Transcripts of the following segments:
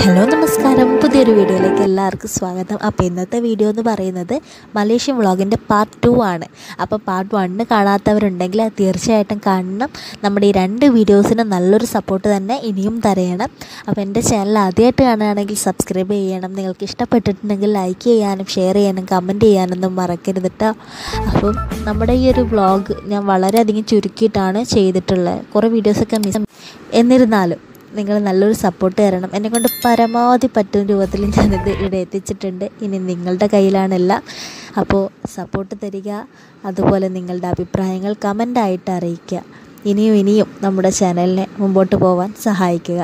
hello നമസ്കാരം പുതിയൊരു വീഡിയോയിലേക്ക് എല്ലാവർക്കും സ്വാഗതം അപ്പോൾ ഇന്നത്തെ വീഡിയോ എന്ന് പറയുന്നത് മലേഷ്യൻ വ്ളോഗിൻ്റെ പാർട്ട് ടു ആണ് അപ്പോൾ പാർട്ട് വണ്ണ് കാണാത്തവരുണ്ടെങ്കിൽ അത് തീർച്ചയായിട്ടും കാണണം നമ്മുടെ ഈ രണ്ട് വീഡിയോസിന് നല്ലൊരു സപ്പോർട്ട് തന്നെ ഇനിയും തരയണം അപ്പോൾ എൻ്റെ ചാനൽ ആദ്യമായിട്ട് കാണുകയാണെങ്കിൽ സബ്സ്ക്രൈബ് ചെയ്യണം നിങ്ങൾക്ക് ഇഷ്ടപ്പെട്ടിട്ടുണ്ടെങ്കിൽ ലൈക്ക് ചെയ്യാനും ഷെയർ ചെയ്യാനും കമൻറ്റ് ചെയ്യാനൊന്നും മറക്കരുത് കേട്ടോ അപ്പം നമ്മുടെ ഈ ഒരു വ്ളോഗ് ഞാൻ വളരെയധികം ചുരുക്കിയിട്ടാണ് ചെയ്തിട്ടുള്ളത് കുറേ വീഡിയോസൊക്കെ മിസ് എന്നിരുന്നാലും നിങ്ങൾ നല്ലൊരു സപ്പോർട്ട് തരണം എന്നെ കൊണ്ട് പരമാവധി പറ്റുന്ന രൂപത്തിൽ ഞാനിത് ഇവിടെ എത്തിച്ചിട്ടുണ്ട് ഇനി നിങ്ങളുടെ കയ്യിലാണെല്ലാം അപ്പോൾ സപ്പോർട്ട് തരിക അതുപോലെ നിങ്ങളുടെ അഭിപ്രായങ്ങൾ കമൻ്റായിട്ട് അറിയിക്കുക ഇനിയും ഇനിയും നമ്മുടെ ചാനലിനെ മുമ്പോട്ട് പോകാൻ സഹായിക്കുക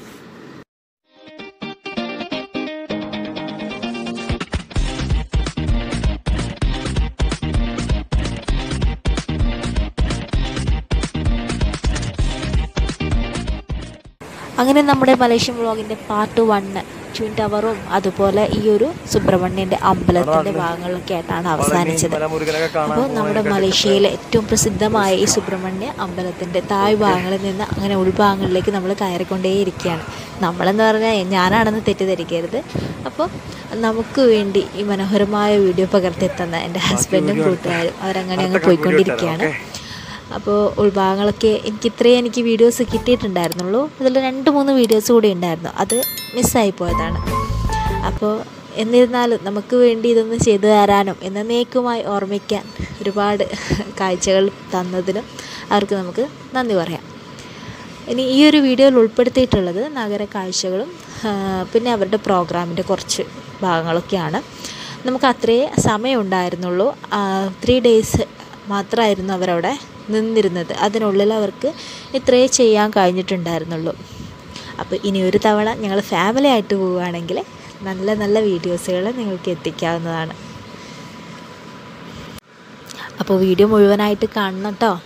അങ്ങനെ നമ്മുടെ മലേഷ്യൻ വ്ളോഗിൻ്റെ പാർട്ട് വണ്ണ് ട്വിൻ ടവറും അതുപോലെ ഈ ഒരു സുബ്രഹ്മണ്യൻ്റെ അമ്പലത്തിൻ്റെ ഭാഗങ്ങളൊക്കെ ആയിട്ടാണ് അവസാനിച്ചത് അപ്പോൾ നമ്മുടെ മലേഷ്യയിലെ ഏറ്റവും പ്രസിദ്ധമായ ഈ സുബ്രഹ്മണ്യ അമ്പലത്തിൻ്റെ താഴ് ഭാഗങ്ങളിൽ നിന്ന് അങ്ങനെ ഉൾഭാഗങ്ങളിലേക്ക് നമ്മൾ കയറിക്കൊണ്ടേയിരിക്കുകയാണ് നമ്മളെന്ന് പറഞ്ഞാൽ ഞാനാണെന്ന് തെറ്റിദ്ധരിക്കരുത് അപ്പോൾ നമുക്ക് വേണ്ടി ഈ മനോഹരമായ വീഡിയോ പകർത്തി തന്ന എൻ്റെ ഹസ്ബൻഡും കൂട്ടുകാരും അവരങ്ങനെ അങ്ങ് പോയിക്കൊണ്ടിരിക്കുകയാണ് അപ്പോൾ ഉൾഭാഗങ്ങളൊക്കെ എനിക്ക് ഇത്രയും എനിക്ക് വീഡിയോസ് കിട്ടിയിട്ടുണ്ടായിരുന്നുള്ളൂ അതിൽ രണ്ട് മൂന്ന് വീഡിയോസ് കൂടി ഉണ്ടായിരുന്നു അത് മിസ്സായി പോയതാണ് അപ്പോൾ എന്നിരുന്നാലും നമുക്ക് വേണ്ടി ഇതൊന്ന് ചെയ്തു തരാനും എന്നേക്കുമായി ഓർമ്മിക്കാൻ ഒരുപാട് കാഴ്ചകൾ തന്നതിനും അവർക്ക് നമുക്ക് നന്ദി പറയാം ഇനി ഈ ഒരു വീഡിയോയിൽ ഉൾപ്പെടുത്തിയിട്ടുള്ളത് നഗര കാഴ്ചകളും പിന്നെ അവരുടെ പ്രോഗ്രാമിൻ്റെ കുറച്ച് ഭാഗങ്ങളൊക്കെയാണ് നമുക്ക് അത്രേ സമയം ഉണ്ടായിരുന്നുള്ളൂ ത്രീ ഡേയ്സ് മാത്രമായിരുന്നു അവരവിടെ നിന്നിരുന്നത് അതിനുള്ളിൽ അവർക്ക് ഇത്രയേ ചെയ്യാൻ കഴിഞ്ഞിട്ടുണ്ടായിരുന്നുള്ളൂ അപ്പോൾ ഇനി ഒരു തവണ ഞങ്ങൾ ഫാമിലി ആയിട്ട് പോവുകയാണെങ്കിൽ നല്ല നല്ല വീഡിയോസുകൾ നിങ്ങൾക്ക് എത്തിക്കാവുന്നതാണ് അപ്പോൾ വീഡിയോ മുഴുവനായിട്ട് കാണണം കേട്ടോ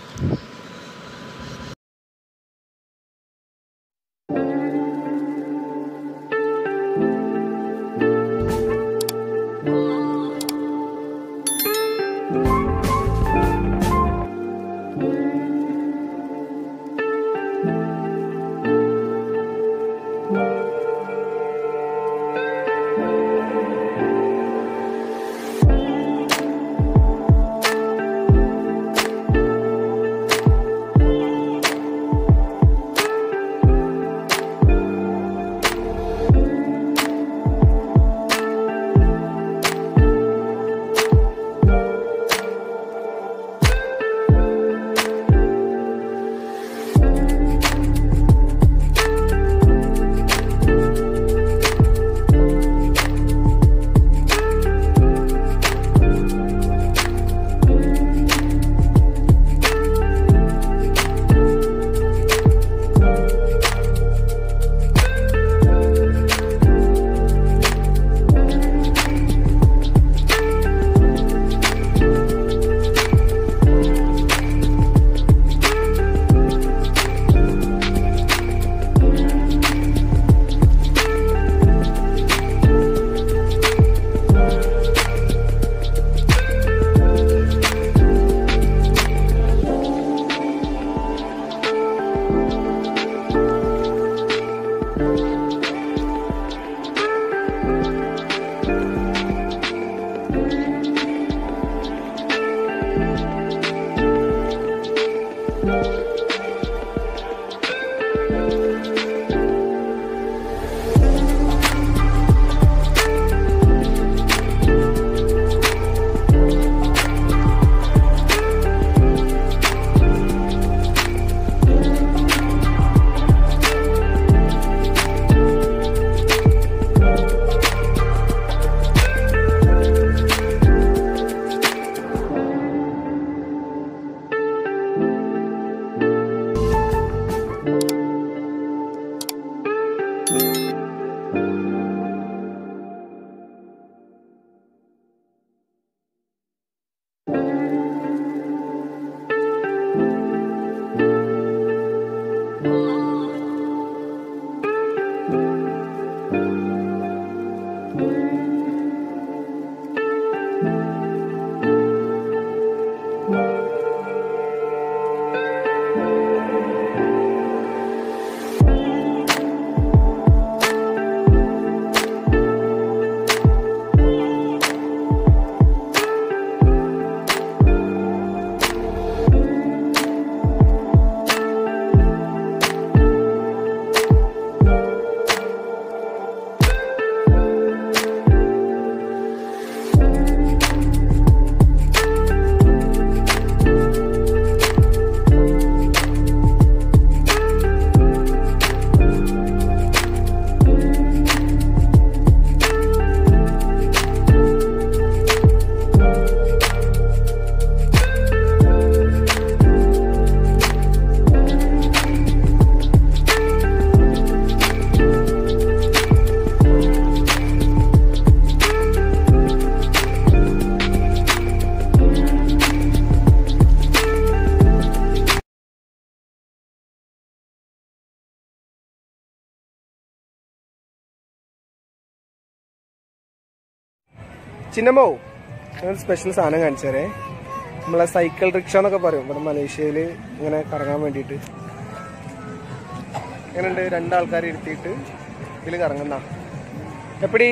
ചിന്നമ്മോ ഞാൻ സ്പെഷ്യൽ സാധനം കാണിച്ചേരേ നമ്മളെ സൈക്കിൾ റിക്ഷ എന്നൊക്കെ പറയും ഇവിടെ മലേഷ്യയിൽ ഇങ്ങനെ കറങ്ങാൻ വേണ്ടിയിട്ട് ഇങ്ങനെയുണ്ട് രണ്ടാൾക്കാരെ ഇരുത്തിയിട്ട് ഇതിൽ കറങ്ങുന്ന എപ്പടി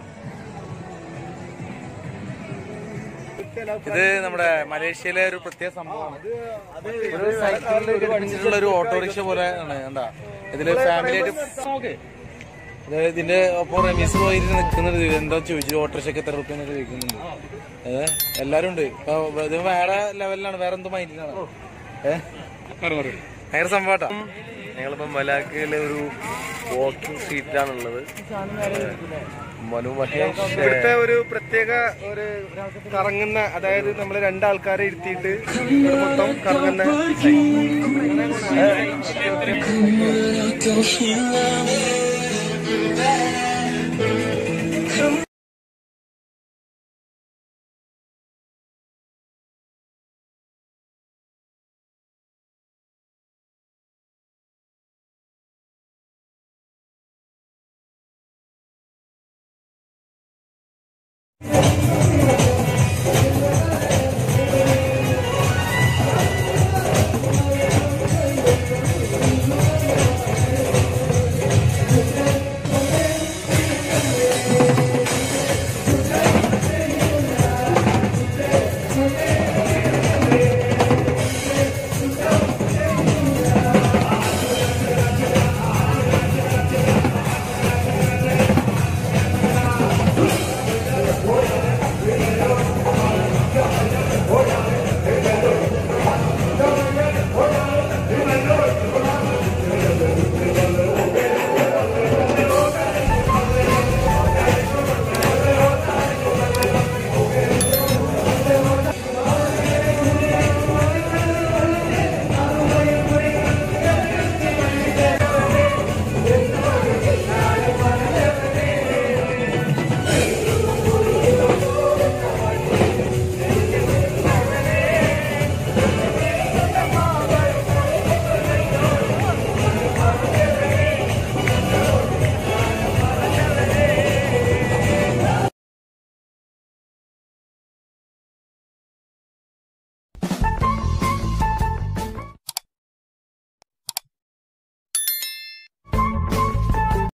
ഇത് നമ്മുടെ മലേഷ്യയിലെ ഒരു പ്രത്യേക സംഭവമാണ് ഒരു സൈക്കിളിൽ ഒരു പിടിച്ചിട്ടുള്ള ഒരു ഓട്ടോറിക്ഷ പോലെ ആണ് കണ്ടാ ഇതില് ഫാമിലി ആയിട്ട് ഇത് ഇതിന്റെ ഒപ്പം റമീസ് പോയിട്ട് നിൽക്കുന്നത് എന്താ ചോദിച്ചു ഓട്ടോറിക്ഷക്ക് എത്ര റുപ്യ എന്നൊക്കെ ചോദിക്കുന്നുണ്ട് ഏഹ് എല്ലാരും ഉണ്ട് ഇപ്പൊ ഇത് വേറെ ലെവലിലാണ് വേറെ എന്തോ മൈൻഡിലാണ് ഏഹ് ഭയങ്കര സംഭവട്ടാ ഞങ്ങളിപ്പോ മലാക്കയിലെ ഒരു വാക്കിംഗ് സ്ട്രീറ്റിലാണുള്ളത് മനു മഹേഷ് ഇവിടുത്തെ ഒരു പ്രത്യേക ഒരു കറങ്ങുന്ന അതായത് നമ്മൾ രണ്ടാൾക്കാരെ ഇരുത്തിയിട്ട് ഇവിടെ മൊത്തം കറങ്ങുന്ന